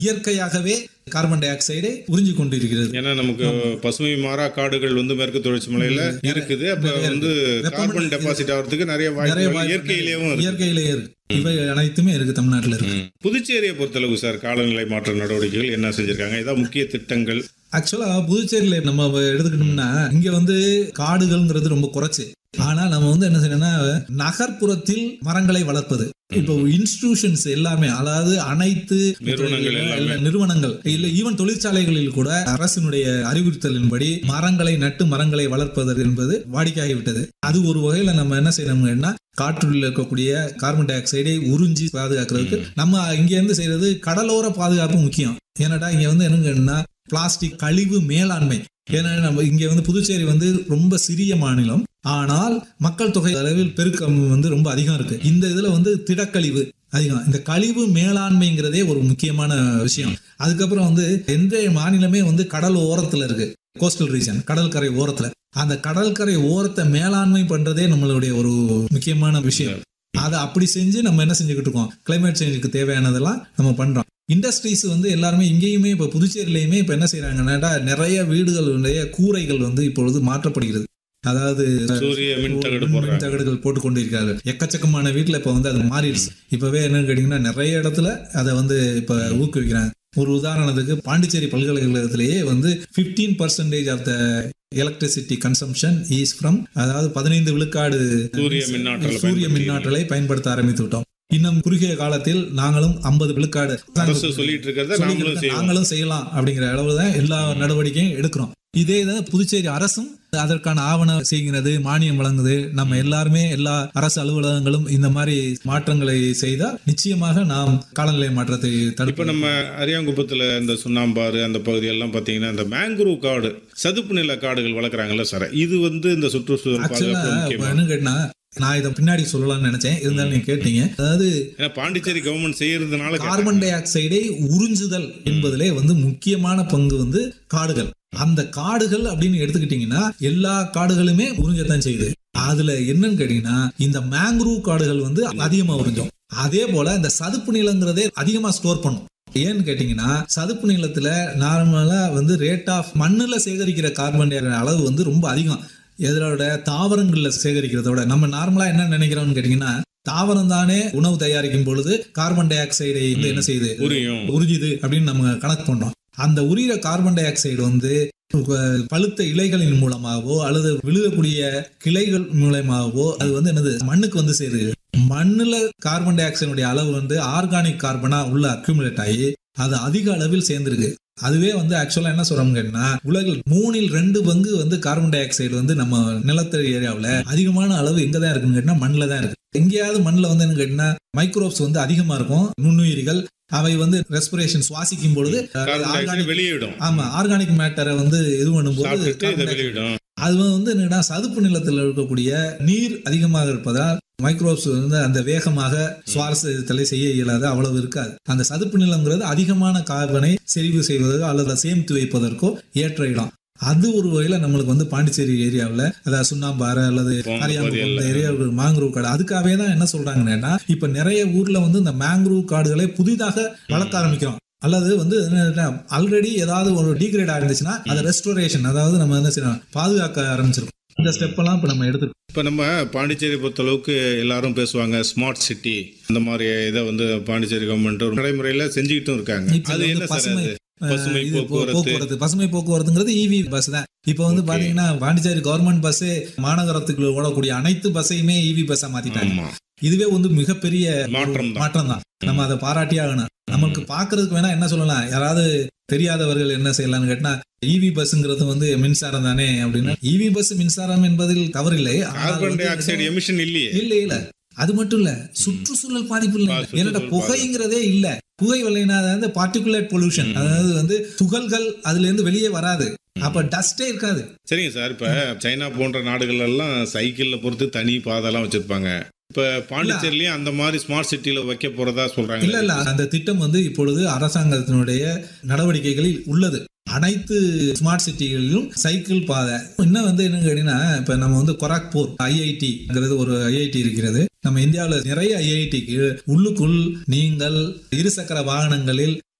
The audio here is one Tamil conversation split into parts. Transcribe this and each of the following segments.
இயற்கையாகவே கார்பன் டை ஆக்சைடை உறிஞ்சி கொண்டிருக்கிறது ஏன்னா நமக்கு பசுமை மாறா காடுகள் வந்து மேற்கு தொடர்ச்சி மலையில இருக்குது அப்ப வந்து கார்பன் டெபாசிட் ஆகிறதுக்கு நிறைய நிறைய வாய்ப்பு வாய்ப்பு இயற்கையிலேயும் இருக்கு இயற்கையிலேயே இருக்கு இவை அனைத்துமே இருக்கு தமிழ்நாட்டுல இருக்கு ம். புதுச்சேரியை பொறுத்தளவு சார் காலநிலை மாற்ற நடவடிக்கைகள் என்ன செஞ்சிருக்காங்க ஏதாவது முக்கிய திட்டங்கள் ஆக்சுவலா புதுச்சேரியில நம்ம எடுத்துக்கிட்டோம்னா இங்க வந்து காடுகள்ங்கிறது ரொம்ப குறைச்சு ஆனா நம்ம வந்து என்ன செய்யணும்னா நகர்ப்புறத்தில் மரங்களை வளர்ப்பது இப்போ இன்ஸ்டிடியூஷன்ஸ் எல்லாமே அதாவது அனைத்து நிறுவனங்கள் எல்லாமே. எல்லா நிறுவனங்கள் இல்ல ஈவன் தொழிற்சாலைகளில் கூட அரசினுடைய அறிவுறுத்தலின்படி மரங்களை நட்டு மரங்களை வளர்ப்பது என்பது வாடிக்கையாகிவிட்டது அது ஒரு வகையில நம்ம என்ன செய்யணும்னா காற்றில் இருக்கக்கூடிய கார்பன் டை ஆக்சைடை உறிஞ்சி பாதுகாக்கிறதுக்கு நம்ம இங்க இருந்து செய்யறது கடலோர பாதுகாப்பு முக்கியம் ஏன்னாடா இங்க வந்து என்னங்கன்னா பிளாஸ்டிக் கழிவு மேலாண்மை ஏன்னா நம்ம இங்க வந்து புதுச்சேரி வந்து ரொம்ப சிறிய மாநிலம் ஆனால் மக்கள் தொகை அளவில் பெருக்கம் வந்து ரொம்ப அதிகம் இருக்கு இந்த இதுல வந்து திடக்கழிவு அதிகம் இந்த கழிவு மேலாண்மைங்கிறதே ஒரு முக்கியமான விஷயம் அதுக்கப்புறம் வந்து எந்த மாநிலமே வந்து கடல் ஓரத்துல இருக்கு கோஸ்டல் ரீஜன் கடற்கரை ஓரத்துல அந்த கடற்கரை ஓரத்தை மேலாண்மை பண்றதே நம்மளுடைய ஒரு முக்கியமான விஷயம் அதை அப்படி செஞ்சு நம்ம என்ன செஞ்சுக்கிட்டு இருக்கோம் கிளைமேட் சேஞ்சுக்கு தேவையானதெல்லாம் நம்ம பண்றோம் இண்டஸ்ட்ரீஸ் வந்து எல்லாருமே இங்கேயுமே இப்போ புதுச்சேரியிலையுமே இப்போ என்ன செய்யறாங்கன்னா நிறைய வீடுகளுடைய கூரைகள் வந்து இப்பொழுது மாற்றப்படுகிறது அதாவது சூரிய மின் தகடு மின் போடுறாங்க தகடுகள் போட்டு கொண்டிருக்காரு எக்கச்சக்கமான வீட்டுல இப்ப வந்து அது மாறிடுச்சு இப்பவே என்னன்னு கேட்டீங்கன்னா நிறைய இடத்துல அதை வந்து இப்ப ஊக்குவிக்கிறாங்க ஒரு உதாரணத்துக்கு பாண்டிச்சேரி பல்கலைக்கழகத்திலேயே வந்து 15% percentage of the electricity consumption is from அதாவது பதினைந்து விழுக்காடு சூரிய மின்னாற்றலை சூரிய பயன்படுத்தி மின்னாற்றலை பயன்படுத்த ஆரம்பித்து விட்டோம் இன்னும் குறுகிய காலத்தில் நாங்களும் ஐம்பது விழுக்காடு அரசு சொல்லிட்டு இருக்கிறத நாமளும் சொல்லிக்கிட்டு செய்வோம் நாங்களும் செய்யலாம் அப்படிங்கிற அளவுல தான் எல்லா நடவடிக்கையும் எடுக்கிறோம் இதே தான் புதுச்சேரி அரசும் அதற்கான ஆவணம் செய்கிறது மானியம் வழங்குது நம்ம எல்லாருமே எல்லா அரசு அலுவலகங்களும் இந்த மாதிரி மாற்றங்களை செய்தால் நிச்சயமாக நாம் காலநிலை மாற்றத்தை இப்ப தடுப்பு நம்ம அரியாங்குப்பத்துல இந்த சுண்ணாம்பாறு அந்த பகுதியெல்லாம் பாத்தீங்கன்னா இந்த மேங்க்ரூவ் காடு சதுப்பு நில காடுகள் வளர்க்குறாங்கல்ல சார் இது வந்து இந்த சுற்றுச்சூழல் ஆக்சுவலா பாதுகாப்பு முக்கியமா என்ன கேட்டா நான் இதை பின்னாடி சொல்லலாம்னு நினைச்சேன் இருந்தாலும் நீங்க கேட்டீங்க அதாவது ஏன்னா பாண்டிச்சேரி கவர்மெண்ட் செய்யறதுனால கார்பன் டை ஆக்சைடை உறிஞ்சுதல் என்பதிலே வந்து முக்கியமான பங்கு வந்து காடுகள் அந்த காடுகள் அப்படின்னு எடுத்துக்கிட்டீங்கன்னா எல்லா காடுகளுமே உறிஞ்சத்தான் செய்யுது அதுல என்னன்னு கேட்டீங்கன்னா இந்த மேங்க்ரூவ் காடுகள் வந்து அதிகமா உறிஞ்சும் அதே போல இந்த சதுப்பு நிலங்கிறதே அதிகமா ஸ்டோர் பண்ணும் ஏன்னு கேட்டீங்கன்னா சதுப்பு நிலத்துல நார்மலா வந்து ரேட் ஆஃப் மண்ணுல சேகரிக்கிற கார்பன் டை அளவு வந்து ரொம்ப அதிகம் எதோட தாவரங்கள்ல சேகரிக்கிறத விட நம்ம நார்மலா என்ன நினைக்கிறோம்னு கேட்டீங்கன்னா தாவரம் தானே உணவு தயாரிக்கும் பொழுது கார்பன் டை ஆக்சைடை வந்து என்ன செய்யுது புரியும் உறிஞ்சுது அப்படின்னு நம்ம கணக்கு பண்றோம் அந்த உரியிற கார்பன் டை ஆக்சைடு வந்து அஹ், பழுத்த இலைகளின் மூலமாகவோ அல்லது விழுகக்கூடிய கிளைகள் மூலமாகவோ அது வந்து என்னது மண்ணுக்கு வந்து சேருது மண்ணுல கார்பன் டை ஆக்சைடுடைய அளவு வந்து ஆர்கானிக் கார்பனா உள்ள அக்யூமுலேட் ஆகி அது அதிக அளவில் சேர்ந்திருக்கு அதுவே வந்து ஆக்சுவலா என்ன சொல்றோம்னு கேட்டீங்கன்னா உலகில் மூணில் ரெண்டு பங்கு வந்து கார்பன் டை ஆக்சைடு வந்து நம்ம நிலத்தடி ஏரியாவுல அதிகமான அளவு எங்க தான் இருக்குன்னு கேட்டீங்கன்னா மண்ணில் தான் இருக்கு எங்கேயாவது மண்ணில் வந்து என்ன கேட்டீங்கன்னா மைக்ரோப்ஸ் வந்து அதிகமா இருக்கும் நுண்ணுயிரிகள் அவை வந்து ரெஸ்பிரேஷன் சுவாசிக்கும் பொழுது கார்பன் டை ஆக்சைடு ஆர்கானிக் வெளியிடும் ஆமா ஆர்கானிக் மேட்டரை வந்து இது பண்ணும்போது சாப்பிட்டுட்டு இதை carbon dioxide வெளியிடும் அது வந்து என்னன்னா சதுப்பு நிலத்தில் இருக்கக்கூடிய நீர் அதிகமாக இருப்பதால் மைக்ரோப்ஸ் வந்து அந்த வேகமாக சுவாரஸ்யத்தலை செய்ய இயலாது அவ்வளவு இருக்காது அந்த சதுப்பு நிலங்கிறது அதிகமான கார்பனை செறிவு செய்வதற்கோ அல்லது சேமித்து வைப்பதற்கோ ஏற்ற இடம் அது ஒரு வகையில நம்மளுக்கு வந்து பாண்டிச்சேரி ஏரியாவில் அதாவது சுண்ணாம்பாறை அல்லது போன அரியாங்குப்பம் இந்த பகுதியெல்லாம். ஏரியாவுக்கு மேங்க்ரூவ் காடு அதுக்காகவே தான் என்ன சொல்றாங்கன்னா இப்ப நிறைய ஊர்ல வந்து இந்த மேங்க்ரூவ் காடுகளை புதிதாக வளர்க்க ஆரம்பிக்கிறோம் அல்லது வந்து ஆல்ரெடி ஏதாவது ஒரு டீக்ரேட் ஆயிருந்துச்சுன்னா அதை ரெஸ்டோரேஷன் அதாவது நம்ம என்ன செய்யணும் பாதுகாக்க ஆரம்பிச்சிருக்கோம் இந்த ஸ்டெப் எல்லாம் இப்ப நம்ம எடுத்துருக்கோம் இப்போ நம்ம பாண்டிச்சேரி பொறுத்தளவுக்கு எல்லாரும் பேசுவாங்க ஸ்மார்ட் சிட்டி அந்த மாதிரி இதை வந்து பாண்டிச்சேரி கவர்மெண்ட் ஒரு நடைமுறையில செஞ்சுக்கிட்டும் இருக்காங்க இப்ப அது வந்து என்ன சார் பசுமை அது பசுமை இது போ- போக்குவரத்து போக்குவரத்து பசுமை போக்குவரத்துங்கிறது இவி பஸ் தான் இப்ப வந்து Okay. பாத்தீங்கன்னா பாண்டிச்சேரி கவர்மெண்ட் பஸ் மாநகரத்துக்குள்ள ஓடக்கூடிய அனைத்து பஸ்ஸையுமே இவி பஸ்ஸா மாத்திட்டாங்க ஆமா இதுவே வந்து மிகப்பெரிய மாற்றம் தான் மாற்றம் தான் நம்ம அதை பாராட்டியே ஆகணும் நமக்கு பாக்குறதுக்கு வேணா என்ன சொல்லலாம் யாராவது தெரியாதவர்கள் என்ன செய்யலாம்னு கேட்டா இவி பஸ்ங்கிறது வந்து மின்சாரம் தானே அப்படின்னா இவி பஸ் மின்சாரம் என்பதில் தவறில்லை ஆனால் கார்பன் டை வந்து ஆக்சைடு எமிஷன் இல்லையே இல்ல இல்ல அது மட்டும் இல்ல சுற்றுச்சூழல் பாதிப்பு இல்ல பா- என்னடா சுற்றுச்சூழல் புகைங்கிறதே இல்ல புகை வரலைன்னா அது வந்து பார்ட்டிகுலேட் பொல்யூஷன் அதாவது வந்து துகள்கள் அதுல இருந்து வெளியே வராது அப்ப டஸ்டே இருக்காது சரிங்க சார் இப்ப சைனா போன்ற நாடுகள் எல்லாம் சைக்கிள்ல பொறுத்து தனி பாதைலாம் வச்சிருப்பாங்க இப்ப பாண்டிச்சேரிலயும் அந்த மாதிரி ஸ்மார்ட் சிட்டில வைக்க போறதா சொல்றாங்க இல்ல இல்ல அந்த திட்டம் வந்து இப்பொழுது அரசாங்கத்தினுடைய நடவடிக்கைகளில் உள்ளது அனைத்து ஸ்மார்ட் சிட்டிகளிலும் சைக்கிள் பாதை இன்னும் வந்து என்ன கேட்டீங்கன்னா இப்ப நம்ம வந்து கொராக்பூர் ஐஐடிங்கிறது ஒரு ஐஐடி இருக்கிறது நம்ம இந்தியாவில் நிறைய ஐஐடிக்கு உள்ளுக்குள் நீங்கள் இருசக்கர வாகனங்களில்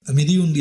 மிதியுண்டி